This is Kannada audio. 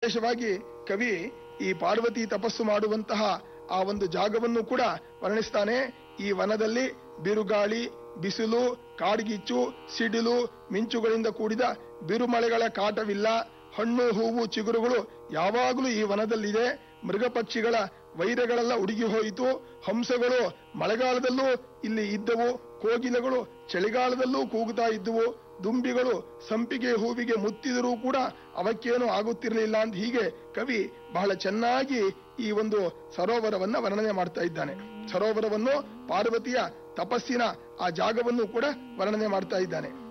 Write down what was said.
ವಿಶೇಷವಾಗಿ ಕವಿ ಈ ಪಾರ್ವತಿ ತಪಸ್ಸು ಮಾಡುವಂತಹ ಆ ಒಂದು ಜಾಗವನ್ನು ಕೂಡ ವರ್ಣಿಸ್ತಾನೆ ಈ ವನದಲ್ಲಿ ಬಿರುಗಾಳಿ ಬಿಸಿಲು ಕಾಡ್ಗಿಚ್ಚು ಸಿಡಿಲು ಮಿಂಚುಗಳಿಂದ ಕೂಡಿದ ಬಿರುಮಳೆಗಳ ಕಾಟವಿಲ್ಲ ಹಣ್ಣು ಹೂವು ಚಿಗುರುಗಳು ಯಾವಾಗಲೂ ಈ ವನದಲ್ಲಿದೆ ಮೃಗ ಪಕ್ಷಿಗಳ ವೈರಗಳೆಲ್ಲ ಉಡುಗಿ ಹೋಯಿತು ಹಂಸಗಳು ಮಳೆಗಾಲದಲ್ಲೂ ಇಲ್ಲಿ ಇದ್ದವು ಕೋಗಿಲೆಗಳು ಚಳಿಗಾಲದಲ್ಲೂ ಕೂಗುತ್ತಾ ಇದ್ದುವು ದುಂಬಿಗಳು ಸಂಪಿಗೆ ಹೂವಿಗೆ ಮುತ್ತಿದರೂ ಕೂಡ ಅವಕ್ಕೇನು ಆಗುತ್ತಿರಲಿಲ್ಲ ಅಂತ ಹೀಗೆ ಕವಿ ಬಹಳ ಚೆನ್ನಾಗಿ ಈ ಒಂದು ಸರೋವರವನ್ನ ವರ್ಣನೆ ಮಾಡ್ತಾ ಇದ್ದಾನೆ ಸರೋವರವನ್ನು ಪಾರ್ವತಿಯ ತಪಸ್ಸಿನ ಆ ಜಾಗವನ್ನು ಕೂಡ ವರ್ಣನೆ ಮಾಡ್ತಾ ಇದ್ದಾನೆ